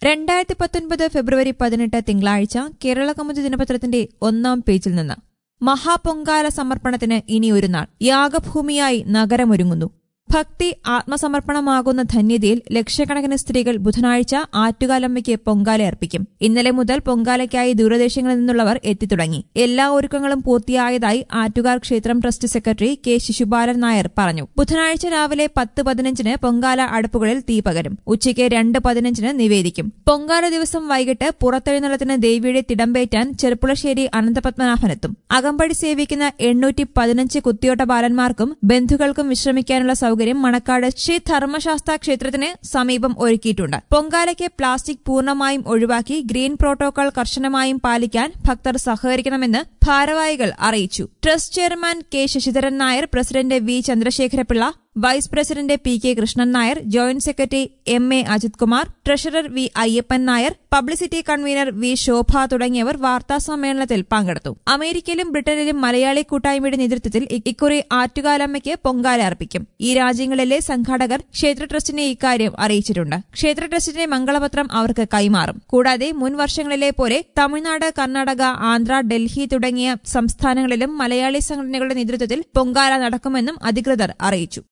രണ്ടായിരത്തി പത്തൊൻപത് ഫെബ്രുവരി പതിനെട്ട് തിങ്കളാഴ്ച കേരള കൗമുദി ദിനപത്രത്തിന്റെ ഒന്നാം പേജിൽ നിന്ന് മഹാപൊങ്കാല സമർപ്പണത്തിന് ഇനി ഒരു നാൾ യാഗഭൂമിയായി നഗരമൊരുങ്ങുന്നു ഭക്തി ആത്മസമർപ്പണമാകുന്ന ധന്യതയിൽ ലക്ഷക്കണക്കിന് സ്ത്രീകൾ ബുധനാഴ്ച ആറ്റുകാലമ്മയ്ക്ക് പൊങ്കാല അർപ്പിക്കും ഇന്നലെ മുതൽ പൊങ്കാലയ്ക്കായി ദൂരദേശങ്ങളിൽ നിന്നുള്ളവർ എത്തിത്തുടങ്ങി എല്ലാ ഒരുക്കങ്ങളും പൂർത്തിയായതായി ആറ്റുകാർ ക്ഷേത്രം trust secretary K Sisupalan Nair പറഞ്ഞു ബുധനാഴ്ച രാവിലെ പത്ത് പതിനഞ്ചിന് പൊങ്കാല അടുപ്പുകളിൽ തീ പകരും ഉച്ചയ്ക്ക് രണ്ട് പതിനഞ്ചിന് നിവേദിക്കും പൊങ്കാല ദിവസം വൈകിട്ട് പുറത്തെഴുന്നള്ളത്തിന് ദേവിയുടെ തിടമ്പേറ്റാൻ ചെറുപ്പുളശ്ശേരി അനന്തപത്മനാഭനെത്തും അകമ്പടി സേവിക്കുന്ന എണ്ണൂറ്റി പതിനഞ്ച് കുത്തിയോട്ട ബാലന്മാർക്കും ബന്ധുക്കൾക്കും വിശ്രമിക്കാനുള്ള സൌകര്യം മണക്കാട് ശ്രീ ധർമ്മശാസ്ത്ര ക്ഷേത്രത്തിന് സമീപം ഒരുക്കിയിട്ടുണ്ട് പൊങ്കാലയ്ക്ക് പ്ലാസ്റ്റിക് പൂർണ്ണമായും ഒഴിവാക്കി ഗ്രീൻ പ്രോട്ടോകോൾ കർശനമായും പാലിക്കാൻ ഭക്തർ സഹകരിക്കണമെന്ന് ഭാരവാഹികൾ അറിയിച്ചു trust chairman K Sasidharan Nair president V Chandrasekhara Pillai vice president P K Krishnan Nair joint secretary M A Ajith Kumar treasurer V Ayyappan Nair publicity convener V Shobha തുടങ്ങിയവർ വാർത്താ സമ്മേളനത്തിൽ പങ്കെടുത്തു അമേരിക്കയിലും ബ്രിട്ടനിലും മലയാളി കൂട്ടായ്മയുടെ നേതൃത്വത്തിൽ ഇ- ഇക്കുറി ആറ്റുകാലമ്മയ്ക്ക് പൊങ്കാല അർപ്പിക്കും ഈ രാജ്യങ്ങളിലെ സംഘാടകർ ക്ഷേത്ര ട്രസ്റ്റിനെ ഇക്കാര്യം അറിയിച്ചിട്ടുണ്ട് ക്ഷേത്ര ട്രസ്റ്റിന്റെ മംഗളപത്രം അവർക്ക് കൈമാറും കൂടാതെ മുൻ വർഷങ്ങളിലെ പോലെ തമിഴ്നാട് കർണാടക ആന്ധ്ര ഡൽഹി തുടങ്ങിയ സംസ്ഥാനങ്ങളിലും മലയാളി സംഘടനകളുടെ നേതൃത്വത്തിൽ പൊങ്കാല നടക്കുമെന്നും അധികൃതർ അറിയിച്ചു